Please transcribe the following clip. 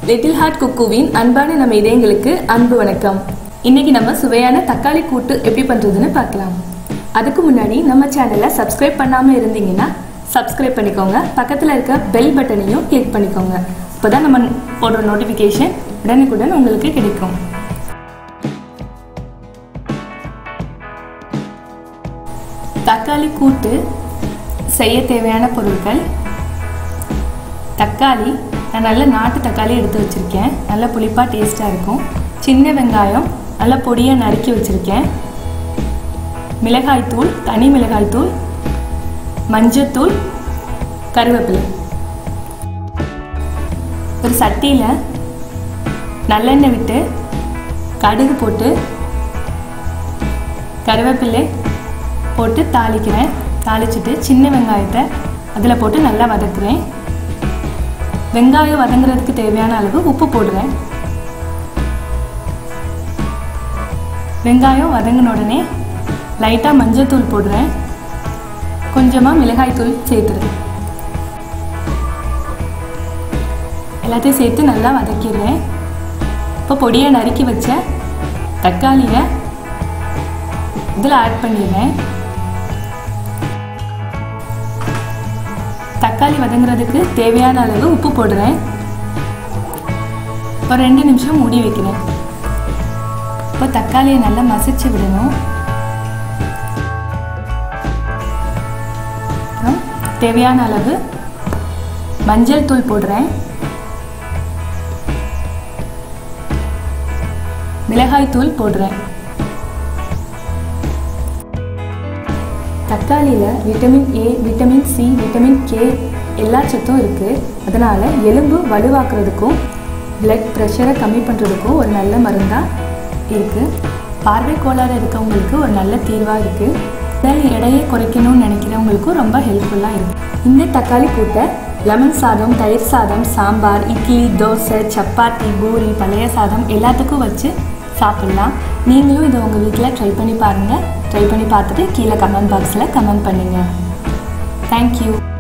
little heart குக்குவின் அன்பான நம்ம இதயங்களுக்கு அன்பு வணக்கம் இன்னைக்கு நம்ம சுவையான தக்காளி கூட்டு எப்படி பண்ணுறதுன்னு பார்க்கலாம் அதுக்கு முன்னாடி நம்ம சேனலை சப்ஸ்கிரைப் பண்ணாமல் இருந்தீங்கன்னா சப்ஸ்கிரைப் பண்ணிக்கோங்க பக்கத்தில் இருக்க பெல் பட்டனையும் கிளிக் பண்ணிக்கோங்க அப்போ தான் நம்ம போடுற நோட்டிஃபிகேஷன் உடனுக்குடன் உங்களுக்கு கிடைக்கும் தக்காளி கூட்டு செய்ய தேவையான பொருட்கள் தக்காளி நான் நல்ல நாட்டு தக்காளி எடுத்து வச்சுருக்கேன் நல்ல புளிப்பாக டேஸ்ட்டாக இருக்கும் சின்ன வெங்காயம் நல்ல பொடியாக நறுக்கி வச்சுருக்கேன் மிளகாய்த்தூள் தனி மிளகாய்த்தூள் மஞ்சத்தூள் கருவேப்பிலை ஒரு சட்டியில் நல்லெண்ணெய் விட்டு கடுகு போட்டு கருவேப்பிலை போட்டு தாளிக்கிறேன் தாளிச்சிட்டு சின்ன வெங்காயத்தை அதில் போட்டு நல்லா வதக்குறேன் வெங்காயம் வதங்குறதுக்கு தேவையான அளவு உப்பு போடுவேன் வெங்காயம் வதங்கின உடனே லைட்டாக மஞ்சள் போடுறேன் கொஞ்சமாக மிளகாய் தூள் சேர்த்துருவேன் எல்லாத்தையும் சேர்த்து நல்லா வதக்கிடுறேன் இப்போ பொடியை நறுக்கி வச்ச தக்காளியை இதில் ஆட் பண்ணிடுறேன் தக்காளி வதங்குறதுக்கு தேவையான அளவு உப்பு போடுறேன் ஒரு ரெண்டு நிமிஷம் மூடி வைக்கிறேன் இப்போ தக்காளியை நல்லா மசிச்சு விடணும் அப்புறம் தேவையான அளவு மஞ்சள் தூள் போடுறேன் மிளகாய் தூள் போடுறேன் தக்காளியில் vitamin A vitamin C vitamin K எல்லா சத்தும் இருக்குது அதனால் எலும்பு வலுவாக்குறதுக்கும் பிளட் ப்ரெஷரை கம்மி பண்ணுறதுக்கும் ஒரு நல்ல மருந்தாக இருக்குது பார்வை கோளாறு இருக்கவங்களுக்கு ஒரு நல்ல தீர்வாக இருக்குது உடல் எடையை குறைக்கணும்னு நினைக்கிறவங்களுக்கும் ரொம்ப ஹெல்ப்ஃபுல்லாக இருக்குது இந்த தக்காளி கூட்டை லெமன் சாதம் தயிர் சாதம் சாம்பார் இட்லி தோசை சப்பாத்தி பூரி பழைய சாதம் எல்லாத்துக்கும் வச்சு சாப்பிட்லாம் நீங்களும் இதை உங்கள் வீட்டில் ட்ரை பண்ணி பாருங்கள் ட்ரை பண்ணி பார்த்துட்டு கீழே கமெண்ட் பாக்ஸில் கமெண்ட் பண்ணுங்கள் தேங்க்யூ